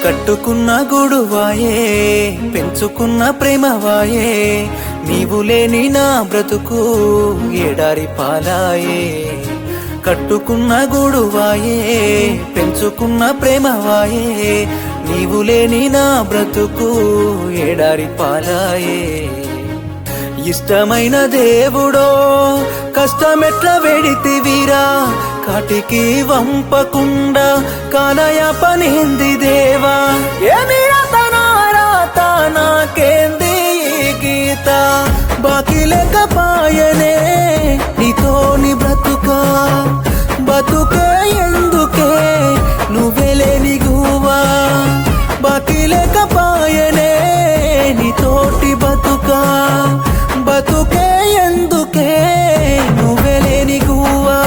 కట్టుకున్న గూడువాయే పెంచుకున్న ప్రేమవాయే నీవు లేని నా బ్రతుకు ఏడారి పాలాయే కట్టుకున్న గూడువాయే పెంచుకున్న ప్రేమవాయే నీవు లేని నా బ్రతుకు ఏడారి పాలాయే ఇష్టమైన దేవుడో కష్టమెట్ల వెడితివిరా కాటికి వంపకుండా కానయ పనింది దేవా ఏమి రాత నాకేంది ఈ గీత బాకీ లేకపాయనే నీతోని బ్రతుకా బతుకే ఎందుకే నువ్వే లేని గువా బాకీ లేకపాయనే నీతోటి బతుకా బతుకే ఎందుకే నువ్వే లేని గువా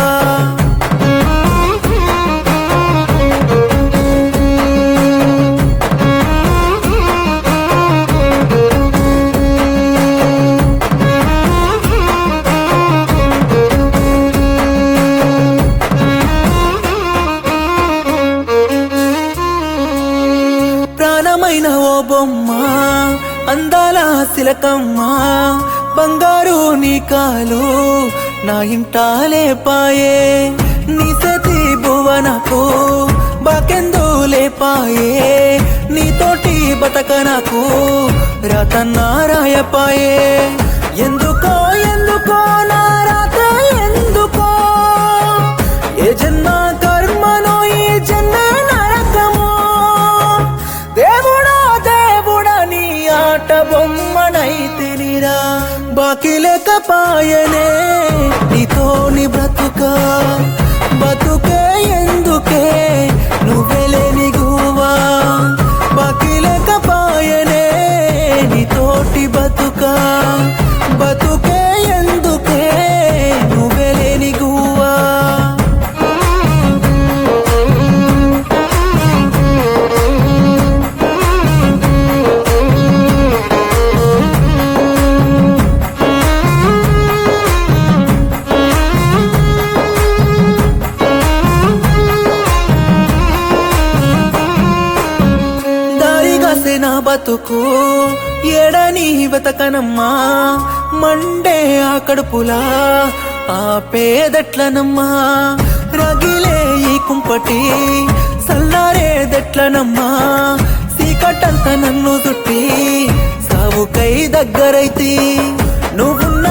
ప్రాణమైన ఓ బొమ్మ అందాల సిలకమ్మ బంగారు నీ కాలు నా ఇంటాలే పాయే నీ సతి భువనకు బాకెందు లేపాయే నీతోటి బతకనకు రతన్నారాయపాయే ఎందుకో ఎందుకో నా రాత ఎందుకో ఏ జన్మ కర్మనో ఈ జన్మ నరకమో దేవుడా దేవుడా నీ ఆట బొమ్మనైతినిరా బాకీ లేకపాయనే నీతోని బ్రతుక బతుకే ఎందుకే నువ్వే లేని గువా బాకీ లేకపాయనే నీతోటి బతుక బతుకే ఎందుకే నువ్వే లేని గువా దారిగాసే నా బతుకు ఎడని వెతకనమ్మా మండే ఆ కడుపులా ఆ పేదెట్లనమ్మా రగిలే ఈ కుంపటి సల్లారేదెట్లనమ్మా సీకటంత నన్ను చుట్టి సావుకై దగ్గరైతి నువ్వు